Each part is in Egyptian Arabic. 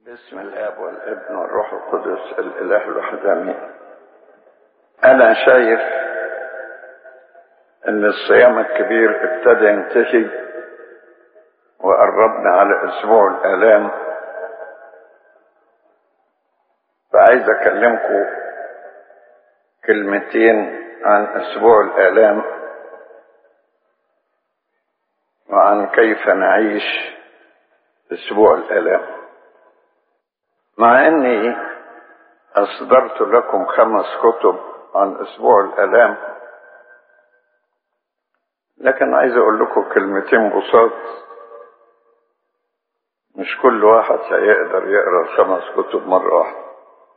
باسم الاب والابن والروح القدس الاله الواحد امين انا شايف ان الصيام الكبير ابتدى ينتهي وقربنا على اسبوع الالام فعايز اكلمكم كلمتين عن اسبوع الالام وعن كيف نعيش اسبوع الالام مع اني اصدرت لكم خمس كتب عن اسبوع الالام لكن عايز اقول لكم كلمتين بساط مش كل واحد هيقدر يقرا الخمس كتب مره واحده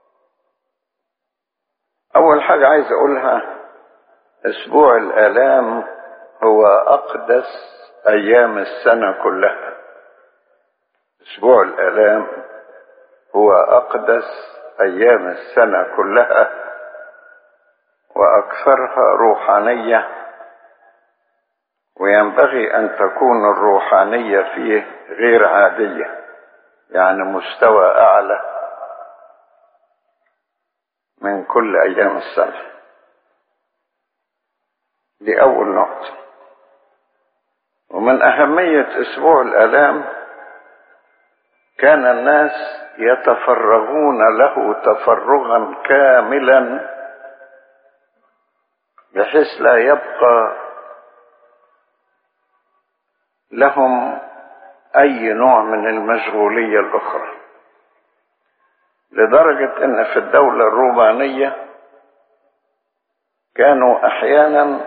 اول حاجه عايز اقولها اسبوع الالام هو اقدس ايام السنه كلها اسبوع الالام هو اقدس ايام السنه كلها واكثرها روحانيه وينبغي ان تكون الروحانيه فيه غير عاديه يعني مستوى اعلى من كل ايام السنه دي اول نقطه ومن اهميه اسبوع الالام كان الناس يتفرغون له تفرغا كاملا بحيث لا يبقى لهم اي نوع من المشغوليه الاخرى لدرجه ان في الدوله الرومانيه كانوا احيانا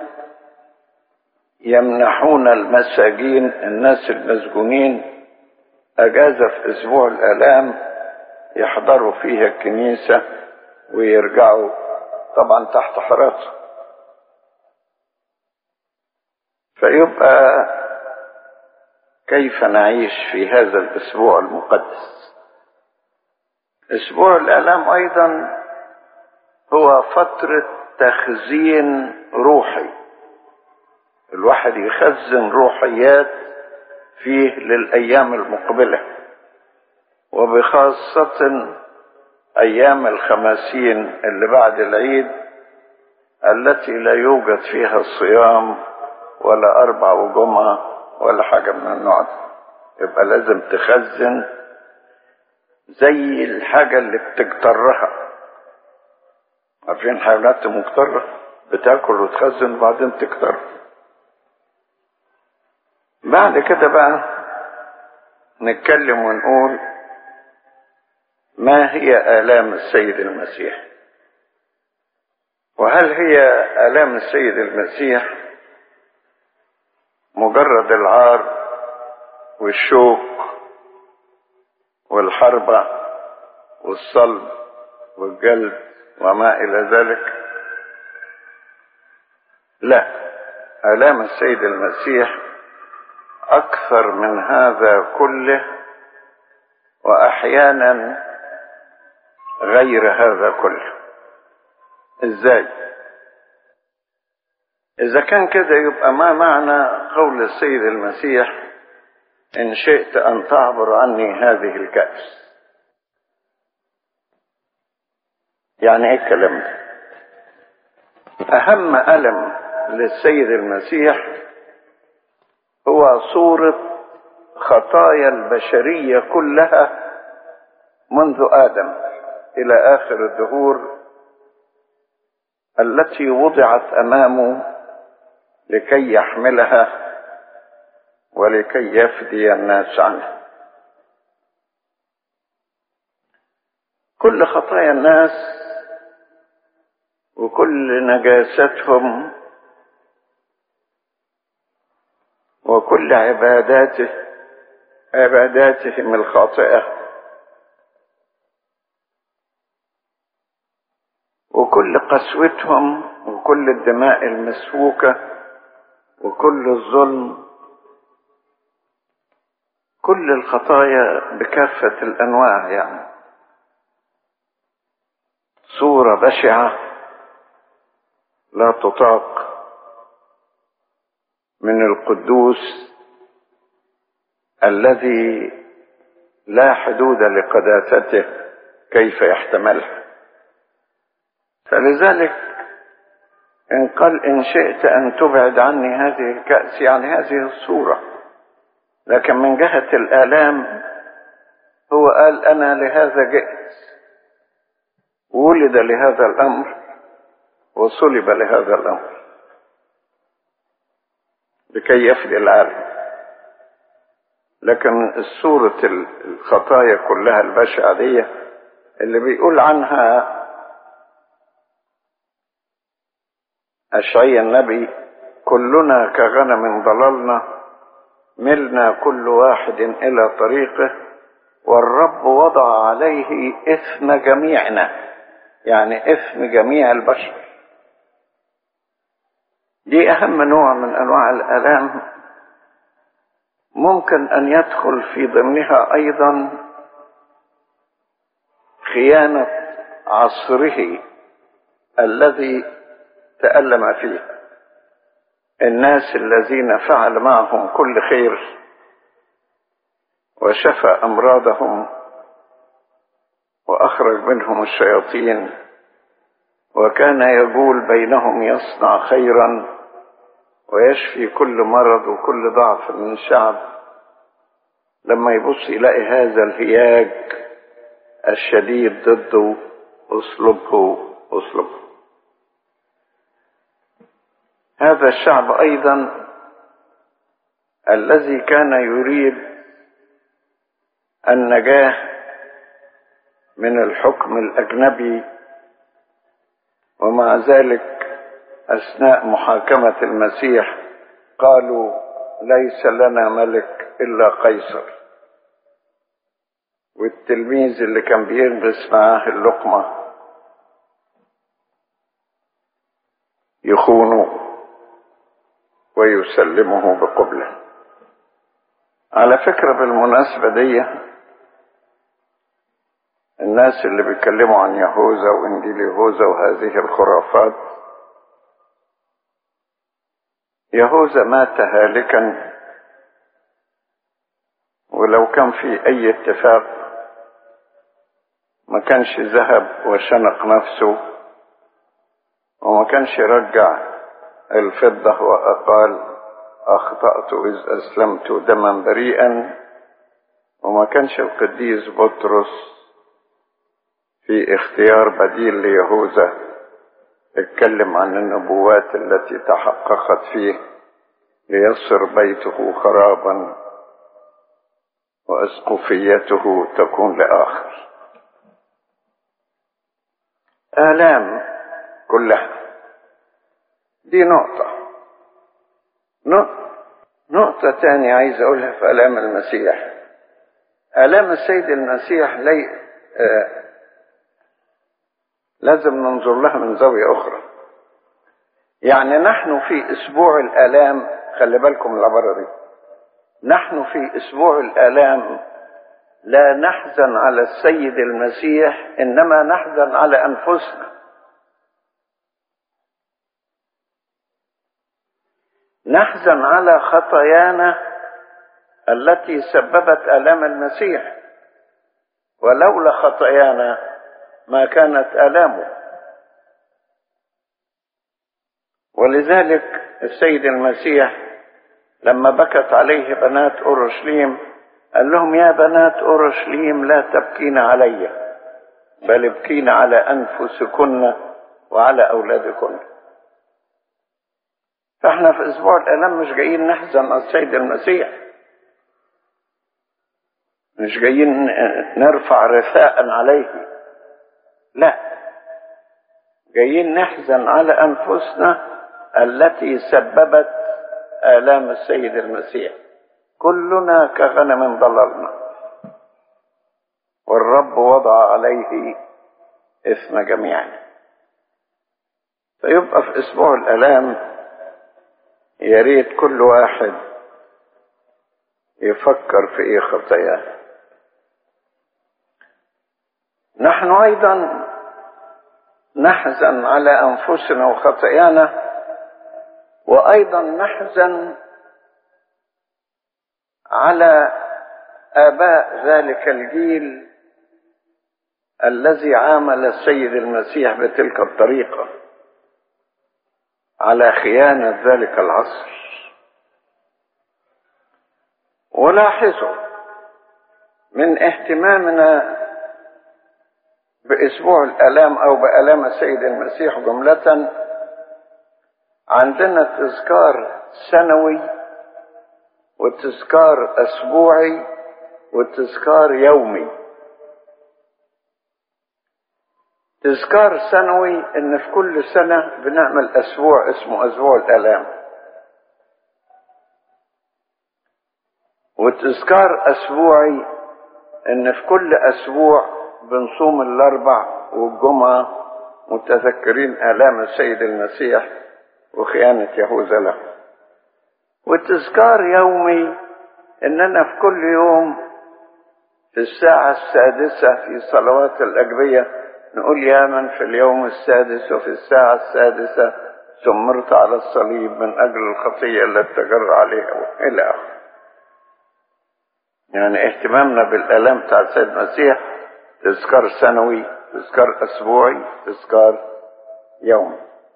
يمنحون المساجين الناس المسجونين اجازه في اسبوع الالام يحضروا فيها الكنيسه ويرجعوا طبعا تحت حراسه فيبقى كيف نعيش في هذا الاسبوع المقدس اسبوع الالام ايضا هو فتره تخزين روحي الواحد يخزن روحيات فيه للايام المقبله وبخاصه ايام الخماسين اللي بعد العيد التي لا يوجد فيها الصيام ولا اربع وجمعه ولا حاجه من النوع ده يبقى لازم تخزن زي الحاجه اللي بتجترها عارفين حيوانات مجتره بتاكل وتخزن وبعدين تكتر بعد كده بقى نتكلم ونقول ما هي آلام السيد المسيح وهل هي آلام السيد المسيح مجرد العار والشوك والحربة والصلب والجلد وما إلى ذلك لا آلام السيد المسيح أكثر من هذا كله وأحيانا غير هذا كله ازاي اذا كان كده يبقى ما معنى قول السيد المسيح ان شئت ان تعبر عني هذه الكأس يعني ايه الكلام ده اهم الم للسيد المسيح هو صورة خطايا البشرية كلها منذ آدم إلى آخر الدهور التي وضعت أمامه لكي يحملها ولكي يفدي الناس عنها كل خطايا الناس وكل نجاستهم وكل عباداته عباداتهم الخاطئه وكل قسوتهم وكل الدماء المسفوكه وكل الظلم كل الخطايا بكافه الانواع يعني صوره بشعه لا تطاق من القدوس الذي لا حدود لقداسته كيف يحتملها فلذلك إن قال إن شئت أن تبعد عني هذه الكأس يعني هذه الصورة لكن من جهة الآلام هو قال أنا لهذا جئت ولد لهذا الأمر وصلب لهذا الأمر لكي يفدي العالم لكن صورة الخطايا كلها البشعة دي اللي بيقول عنها أشعي النبي كلنا كغنم ضللنا ملنا كل واحد إلى طريقه والرب وضع عليه إثم جميعنا يعني إثم جميع البشر دي أهم نوع من أنواع الآلام ممكن أن يدخل في ضمنها أيضا خيانة عصره الذي تألم فيه الناس الذين فعل معهم كل خير وشفى أمراضهم وأخرج منهم الشياطين وكان يقول بينهم يصنع خيرا ويشفي كل مرض وكل ضعف من الشعب لما يبص يلاقي هذا الهياج الشديد ضده اصلبه اصلبه هذا الشعب ايضا الذي كان يريد النجاه من الحكم الاجنبي ومع ذلك اثناء محاكمه المسيح قالوا ليس لنا ملك الا قيصر والتلميذ اللي كان بيلبس معاه اللقمه يخونه ويسلمه بقبله على فكره بالمناسبه دي الناس اللي بيتكلموا عن يهوذا وانجيل يهوذا وهذه الخرافات يهوذا مات هالكا ولو كان في اي اتفاق ما كانش ذهب وشنق نفسه وما كانش رجع الفضة وقال أخطأت إذ أسلمت دما بريئا وما كانش القديس بطرس في اختيار بديل ليهوذا اتكلم عن النبوات التي تحققت فيه ليصر بيته خرابا واسقفيته تكون لاخر الام كلها دي نقطه نقطه نقطه تانية عايز اقولها في الام المسيح الام السيد المسيح لي آه لازم ننظر لها من زاوية أخرى يعني نحن في أسبوع الآلام خلي بالكم العبارة دي نحن في أسبوع الآلام لا نحزن على السيد المسيح إنما نحزن على أنفسنا نحزن على خطايانا التي سببت آلام المسيح ولولا خطايانا ما كانت آلامه ولذلك السيد المسيح لما بكت عليه بنات أورشليم قال لهم يا بنات أورشليم لا تبكين علي بل ابكين على أنفسكن وعلى أولادكن فاحنا في أسبوع الآلام مش جايين نحزن على السيد المسيح مش جايين نرفع رثاء عليه لا جايين نحزن على انفسنا التي سببت الام السيد المسيح كلنا كغنم ضللنا والرب وضع عليه اثم جميعنا فيبقى في اسبوع الالام يا ريت كل واحد يفكر في ايه خطاياه نحن ايضا نحزن على انفسنا وخطايانا وايضا نحزن على آباء ذلك الجيل الذي عامل السيد المسيح بتلك الطريقة على خيانة ذلك العصر ولاحظوا من اهتمامنا بأسبوع الآلام أو بآلام السيد المسيح جملة عندنا تذكار سنوي وتذكار أسبوعي وتذكار يومي تذكار سنوي ان في كل سنة بنعمل اسبوع اسمه اسبوع الالام وتذكار اسبوعي ان في كل اسبوع بنصوم الاربع والجمعة متذكرين الام السيد المسيح وخيانة يهوذا له وتذكار يومي اننا في كل يوم في الساعة السادسة في صلوات الأجبية نقول يا من في اليوم السادس وفي الساعة السادسة سمرت على الصليب من أجل الخطية التي تجر عليها إلى آخره. يعني اهتمامنا بالآلام بتاع السيد المسيح تذكار سنوي تذكار أسبوعي تذكار يومي.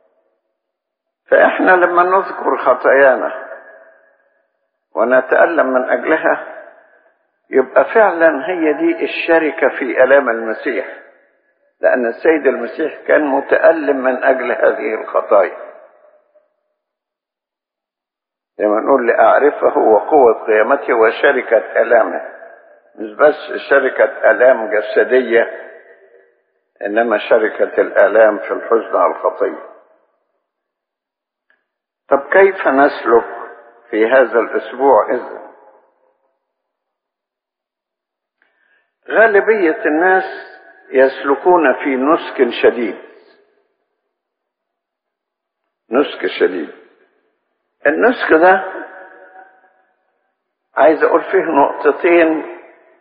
فإحنا لما نذكر خطايانا ونتألم من أجلها يبقى فعلا هي دي الشركة في ألام المسيح لأن السيد المسيح كان متألم من أجل هذه الخطايا لما نقول لأعرفه وقوة قيامته وشركة ألامه مش بس شركة ألام جسدية إنما شركة الآلام في الحزن على الخطية طب كيف نسلك في هذا الأسبوع إذن غالبية الناس يسلكون في نسك شديد نسك شديد النسك ده عايز اقول فيه نقطتين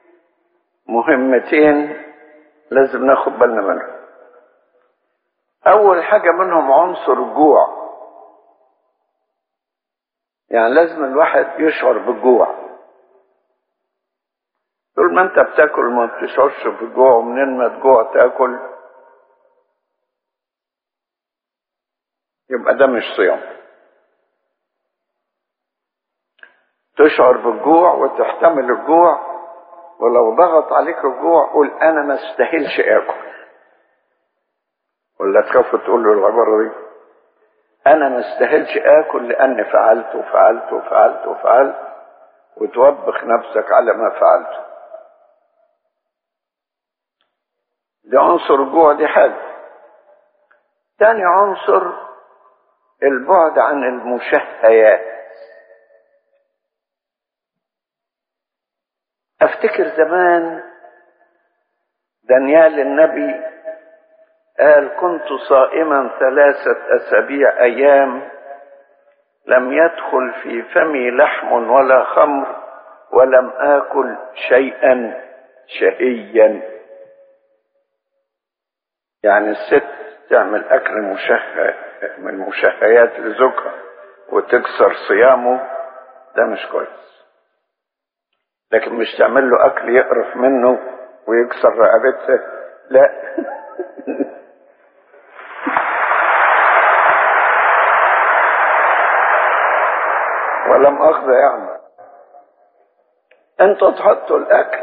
مهمتين لازم ناخد بالنا منهم اول حاجة منهم عنصر الجوع يعني لازم الواحد يشعر بالجوع طول ما انت بتاكل ما بتشعرش بالجوع ومنين ما تجوع تاكل يبقى ده مش صيام تشعر بالجوع وتحتمل الجوع ولو ضغط عليك الجوع قول انا ما استاهلش اكل ولا تخاف تقول له العباره دي انا ما استاهلش اكل لاني فعلت وفعلت وفعلت وفعلت وتوبخ نفسك على ما فعلته ده عنصر الجوع دي حاجة تاني عنصر البعد عن المشهيات افتكر زمان دانيال النبي قال كنت صائما ثلاثة أسابيع أيام لم يدخل في فمي لحم ولا خمر ولم آكل شيئا شهيا يعني الست تعمل أكل مشهى من مشهيات لزوجها وتكسر صيامه ده مش كويس لكن مش تعمل له أكل يقرف منه ويكسر رقبتها لا ولم أخذ يعني انتوا تحطوا الأكل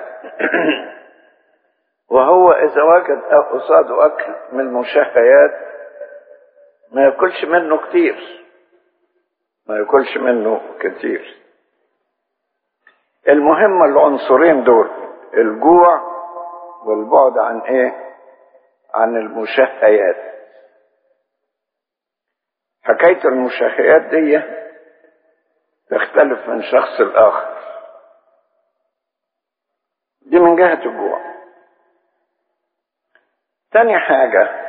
وهو إذا وجد قصاده أكل من المشهيات ما ياكلش منه كتير ما ياكلش منه كتير المهم العنصرين دول الجوع والبعد عن ايه عن المشهيات حكاية المشهيات دي تختلف من شخص لآخر دي من جهة الجوع تاني حاجة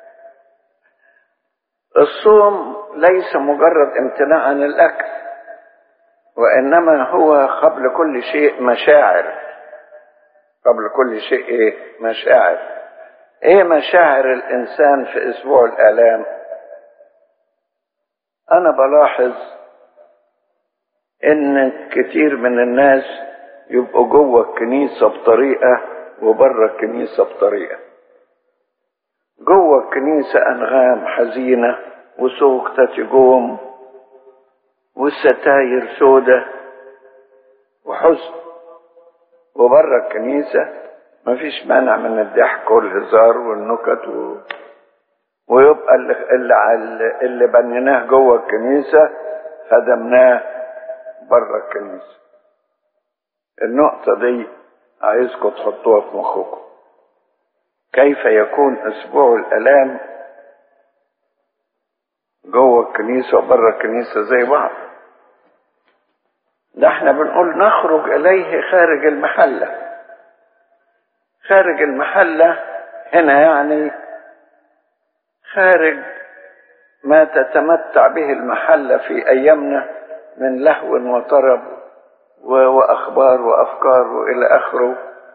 الصوم ليس مجرد امتناع عن الأكل وإنما هو قبل كل شيء مشاعر قبل كل شيء إيه؟ مشاعر إيه مشاعر الإنسان في أسبوع الآلام أنا بلاحظ إن كتير من الناس يبقوا جوه الكنيسة بطريقة وبره الكنيسة بطريقة جوه الكنيسة أنغام حزينة وسوق تتجوم والستاير سودة وحزن وبره الكنيسة مفيش مانع من الضحك والهزار والنكت و... ويبقى اللي, اللي, اللي بنيناه جوه الكنيسة هدمناه بره الكنيسة النقطة دي عايزكم تحطوها في مخكم كيف يكون اسبوع الالام جوه الكنيسه وبره الكنيسه زي بعض ده احنا بنقول نخرج اليه خارج المحله خارج المحله هنا يعني خارج ما تتمتع به المحله في ايامنا من لهو وطرب واخبار وافكار والى اخره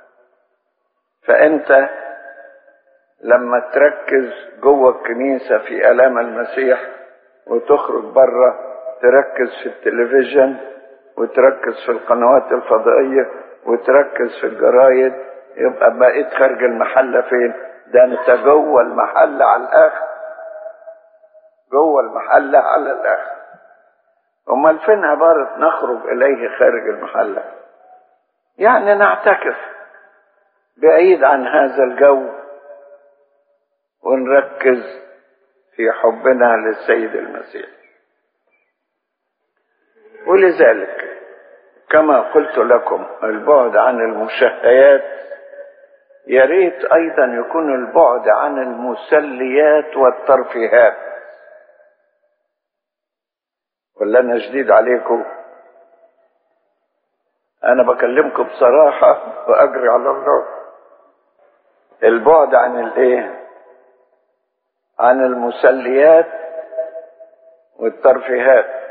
فانت لما تركز جوه الكنيسه في الام المسيح وتخرج بره تركز في التلفزيون وتركز في القنوات الفضائيه وتركز في الجرايد يبقى بقيت خارج المحله فين ده انت جوه المحله على الاخر جوه المحله على الاخر امال فين عباره نخرج اليه خارج المحله يعني نعتكف بعيد عن هذا الجو ونركز في حبنا للسيد المسيح ولذلك كما قلت لكم البعد عن المشهيات يا ريت ايضا يكون البعد عن المسليات والترفيهات ولا انا جديد عليكم انا بكلمكم بصراحه واجري على الله البعد عن الايه عن المسليات والترفيهات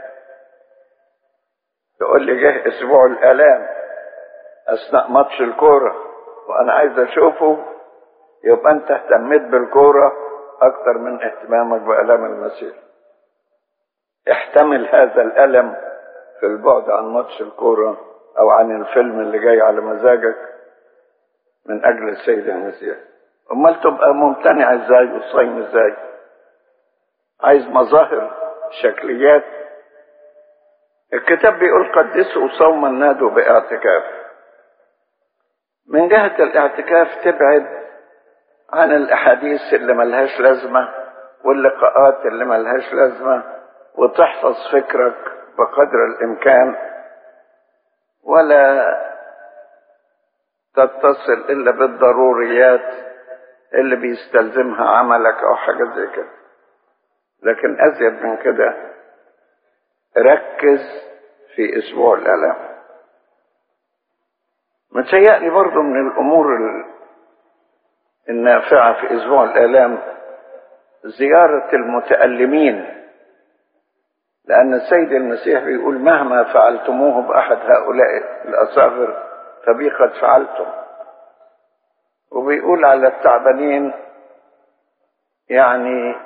تقول لي جه اسبوع الالام اثناء ماتش الكوره وانا عايز اشوفه يبقى انت اهتميت بالكوره اكتر من اهتمامك بالام المسيح احتمل هذا الالم في البعد عن ماتش الكوره او عن الفيلم اللي جاي على مزاجك من اجل السيد المسيح امال تبقى ممتنع ازاي وصايم ازاي عايز مظاهر شكليات الكتاب بيقول قدسوا صوما نادوا باعتكاف من جهة الاعتكاف تبعد عن الاحاديث اللي ملهاش لازمة واللقاءات اللي ملهاش لازمة وتحفظ فكرك بقدر الامكان ولا تتصل الا بالضروريات اللي بيستلزمها عملك او حاجة زي كده لكن ازيد من كده ركز في اسبوع الالام متهيألي برضه من الامور النافعة في اسبوع الالام زيارة المتألمين لأن السيد المسيح بيقول مهما فعلتموه بأحد هؤلاء الأصاغر فبي قد فعلتم وبيقول على التعبانين يعني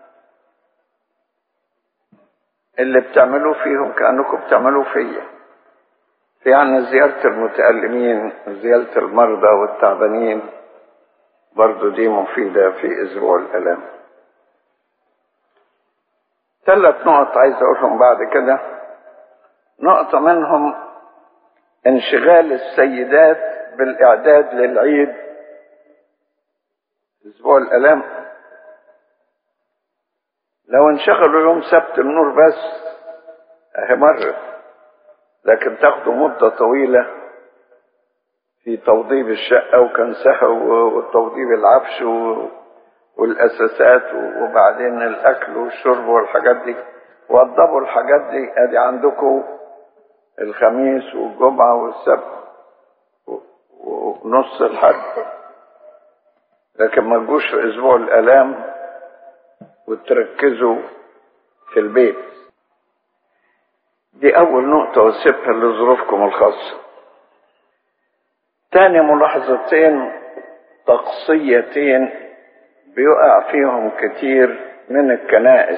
اللي بتعملوه فيهم كأنكم بتعملوه فيا يعني زيارة المتألمين زيارة المرضى والتعبانين برضو دي مفيدة في أسبوع الألام ثلاث نقط عايز أقولهم بعد كده نقطة منهم انشغال السيدات بالإعداد للعيد أسبوع الألام لو انشغلوا يوم سبت النور بس اهي مرة لكن تاخدوا مدة طويلة في توضيب الشقة وكنسها وتوضيب العفش والأساسات وبعدين الأكل والشرب والحاجات دي وضبوا الحاجات دي ادي عندكم الخميس والجمعة والسبت ونص الحد لكن ما تجوش في أسبوع الآلام وتركزوا في البيت دي أول نقطة وسيبها لظروفكم الخاصة تاني ملاحظتين تقصيتين بيقع فيهم كتير من الكنائس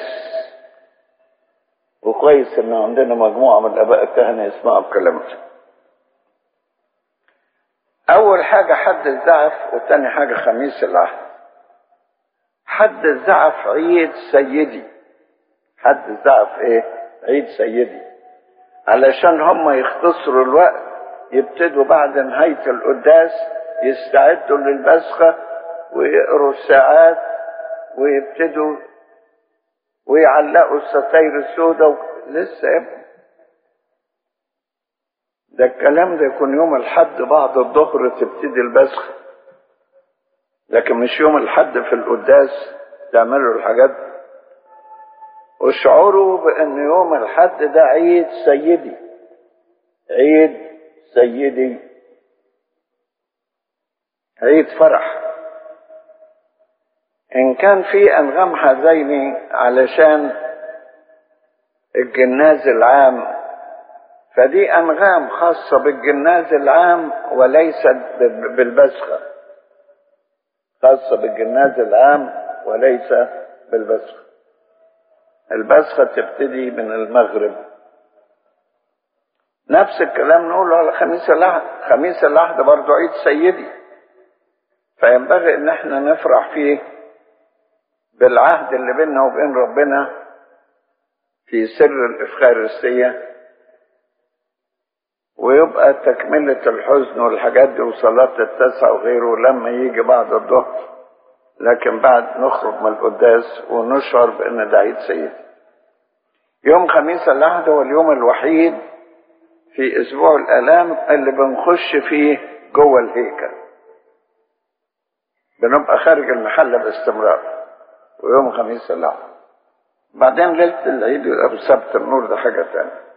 وكويس ان عندنا مجموعة من الاباء الكهنة يسمعوا الكلام ده أول حاجة حد الزعف وتاني حاجة خميس العهد حد الزعف عيد سيدي حد الزعف ايه عيد سيدي علشان هم يختصروا الوقت يبتدوا بعد نهاية القداس يستعدوا للبسخة ويقروا الساعات ويبتدوا ويعلقوا الستاير السوداء و... لسه يا ابني ده الكلام ده يكون يوم الحد بعد الظهر تبتدي البسخة لكن مش يوم الحد في القداس تعملوا الحاجات دي واشعروا بان يوم الحد ده عيد سيدي عيد سيدي عيد فرح ان كان في انغام حزيني علشان الجناز العام فدي انغام خاصة بالجناز العام وليست بالبسخة خاصة بالجناز العام وليس بالبسخة البسخة تبتدي من المغرب نفس الكلام نقوله على خميس العهد خميس العهد برضه عيد سيدي فينبغي ان احنا نفرح فيه بالعهد اللي بيننا وبين ربنا في سر الإفخارستية ويبقى تكملة الحزن والحاجات دي وصلاة التسعة وغيره لما يجي بعد الظهر لكن بعد نخرج من القداس ونشعر بأن ده عيد سيدي يوم خميس العهد هو اليوم الوحيد في أسبوع الآلام اللي بنخش فيه جوه الهيكل بنبقى خارج المحل باستمرار ويوم خميس العهد بعدين ليلة العيد يبقى سبت النور ده حاجة تانية